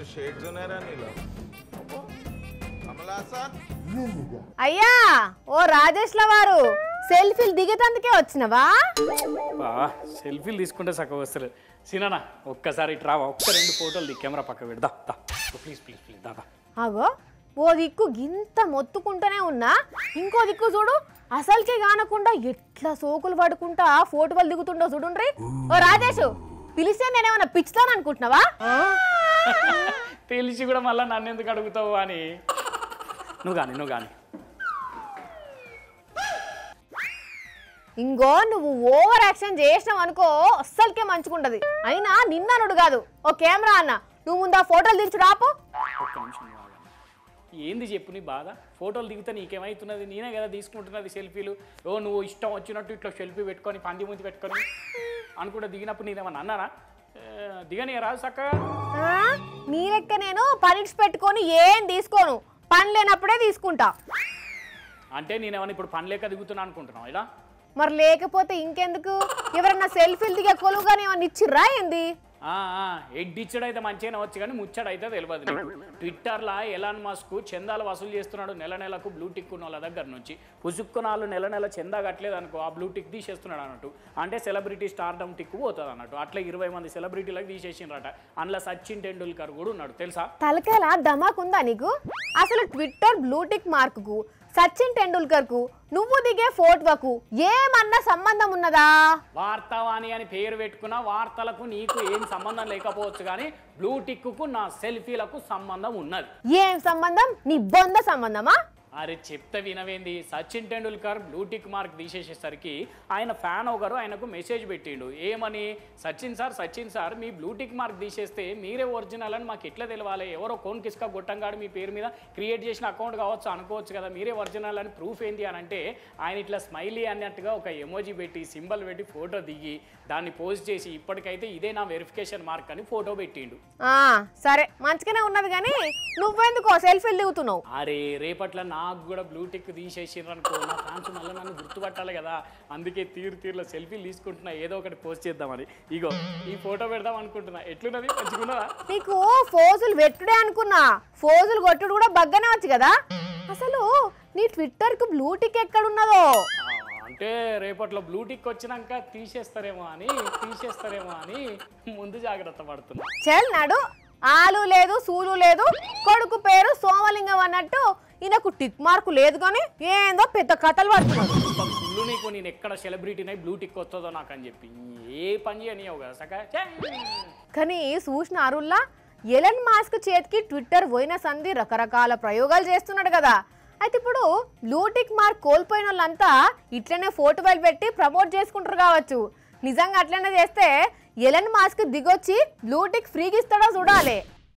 Shade जो नहीं रहा नीला कमला सा అయ్యా ఓ రాజేష్ల వారు సెల్ఫీలు దిగేటందుకే వచ్చినవా బా సెల్ఫీలు తీసుకుంటే చక్కగా వస్తారు సినా ఒక్కసారి ఇటు రావా ఒక్క రెండు ఫోటోలు ది కెమెరా పక్క పెడదా దా ప్లీజ్ ప్లీజ్ ప్లీజ్ దాదా అగో ఓ దిక్కు గింత మొత్తుకుంటూనే ఉన్నా ఇంకో దిక్కు చూడు అసలుకే కానకుండా ఎట్లా సోకులు పడుకుంటా ఫోటోలు దిగుతుండో చూడుండ్రి ఓ రాజేష్ పిలిస్తే నేనేమన్నా పిచ్చుతాను అనుకుంటున్నావా తెలిసి కూడా మళ్ళీ నన్ను ఎందుకు అడుగుతావు అని నువ్వు కానీ నువ్వు కానీ ఇంకో నువ్వు ఓవర్ యాక్షన్ చేసినావు అనుకో అస్సలకే మంచుకుంటది అయినా నిన్ననుడు కాదు ఓ కెమెరా అన్న నువ్వు ముందు ఆ ఫోటోలు దించు రాపు ఒక్క నిమిషం నువ్వు ఆగండి. ఏంది చెప్పు నీ బాధ ఫోటోలు దిగితే నీకేమవుతున్నది నేనే కదా తీసుకుంటున్నది సెల్ఫీలు ఓ నువ్వు ఇష్టం వచ్చినట్టు ఇట్లా సెల్ఫీ పెట్టుకొని పంది ముందు పెట్టుకొని అనుకుంటే దిగినప్పుడు నేనేమన్నా అన్నానా ఏ, దిగని రాదు చక్కగా ఆ? నీ లెక్క నేను పనిట్స్ పెట్టుకొని ఏం తీసుకోను పని లేనప్పుడే తీసుకుంటా అంటే నేనేమన్నా ఇప్పుడు పని లేక దిగుతున్నా అనుకుంటున్నావు ఇలా మరి లేకపోతే ఇంకెందుకు ఎవరన్నా సెల్ఫీలు దిగే కొలువుగానే ఏమన్నా ఇచ్చిర్రా ఏంది ఎడ్డిచ్చడు అయితే మంచిగానే వచ్చు కానీ ముచ్చడు అయితే తెలియదు నీకు. ట్విట్టర్లో ఎలాన్ మస్క్ చందాలు వసూలు చేస్తున్నాడు నెల నెలకు బ్లూ టిక్ ఉన్న వాళ్ళ దగ్గర నుంచి పుసుక్కున వాళ్ళు నెల నెల చందా కట్టలేదు అనుకో ఆ బ్లూ టిక్ తీసేస్తున్నాడు అన్నట్టు అంటే సెలబ్రిటీ స్టార్డమ్ టిక్ పోతుంది అన్నట్టు అట్లా ఇరవై మంది సెలబ్రిటీలకు తీసేసిండ్రట అందులో సచిన్ టెండూల్కర్ కూడా ఉన్నాడు తెలుసా తలకాయల ధమాకుందా నీకు అసలు ట్విట్టర్ బ్లూటిక్ మార్కుకు సచిన్ టెండూల్కర్ కు నువ్వు దిగే ఫోటోకు ఏమన్నా సంబంధం ఉన్నదా వార్తావాణి అని పేరు పెట్టుకున్న వార్తలకు నీకు ఏం సంబంధం లేకపోవచ్చు కానీ బ్లూ టిక్కు నా సెల్ఫీలకు సంబంధం ఉన్నది ఏం సంబంధం నీ బొంద సంబంధమా అరే చెప్తే వినవేంది Sachin Tendulkar blue tick mark తీసేసేసరికి ఆయన ఫ్యాన్ ఒకరు ఆయనకు మెసేజ్ పెట్టిండు ఏమని సచిన్ సార్ సచిన్ సార్ మీ బ్లూ టిక్ మార్క్ తీసేస్తే మీరే ఒరిజినల్ అని మాకు ఎట్లా తెలవాలి ఎవరో కోన్ కిస్కా గొట్టంగాడు మీ పేరు మీద క్రియేట్ చేసిన అకౌంట్ కావచ్చు అనుకోవచ్చు కదా మీరే ఒరిజినల్ అని ప్రూఫ్ ఏంటి అని అంటే ఆయన ఇట్లా స్మైలీ అన్నట్టుగా ఒక ఎమోజీ పెట్టి సింబల్ పెట్టి ఫోటో దిగి దాన్ని పోస్ట్ చేసి ఇప్పటికైతే ఇదే నా వెరిఫికేషన్ మార్క్ అని ఫోటో పెట్టిండు ఆ సరే మంచిగానే ఉన్నది కానీ నువ్వెందుకో సెల్ఫీలు దిగుతున్నావు అరే రేపట్ల నాకు కూడా బ్లూటిక్ తీసేసిండ్రు అనుకో నా ఫ్యాన్స్ మళ్ళీ నన్ను గుర్తుపట్టాలి కదా అందుకే తీరు తీరులో సెల్ఫీలు తీసుకుంటున్నా ఏదో ఒకటి పోస్ట్ చేద్దామని ఇగో ఈ ఫోటో పెడదాం అనుకుంటున్నా ఎట్లున్నది మంచిగున్నదా నీకు ఫోజులు పెట్టుడే అనుకున్నా ఫోజులు కొట్టుడు కూడా బగ్గనే వచ్చు కదా అసలు నీ ట్విట్టర్ కు బ్లూటిక్ ఎక్కడున్నదో ఆ, అంటే రేపట్లో బ్లూటిక్ వచ్చినాక తీసేస్తారేమో అని తీసేస్తారేమో అని ముందు జాగ్రత్త పడుతున్నా చెల్ నాడు ఆలు లేదు సూలు లేదు కొడుకు పేరు సోమలింగం అన్నట్టు ఈయనకు టిక్ మార్కు లేదు కానీ ఏందో పెద్ద కథలు పడుతున్నాడు ఇంత కుళ్ళు నీకు నేను ఎక్కడ సెలబ్రిటీనై బ్లూటిక్ వస్తుందో నాకు అని చెప్పి ఏ పని చేయనియవు కదా సక ఛే! కానీ చూసిన అరుల్లా ఎలన్ మాస్క్ చేతికి ట్విట్టర్ పోయిన సంధి రకరకాల ప్రయోగాలు చేస్తున్నాడు కదా అయితే ఇప్పుడు బ్లూటిక్ మార్క్ కోల్పోయిన వాళ్ళంతా ఇట్లనే ఫోటోలు పెట్టి ప్రమోట్ చేసుకుంటారు కావచ్చు నిజంగా అట్లనే చేస్తే ఎలన్ మాస్క్ దిగొచ్చి బ్లూటిక్ ఫ్రీగా ఇస్తాడో చూడాలి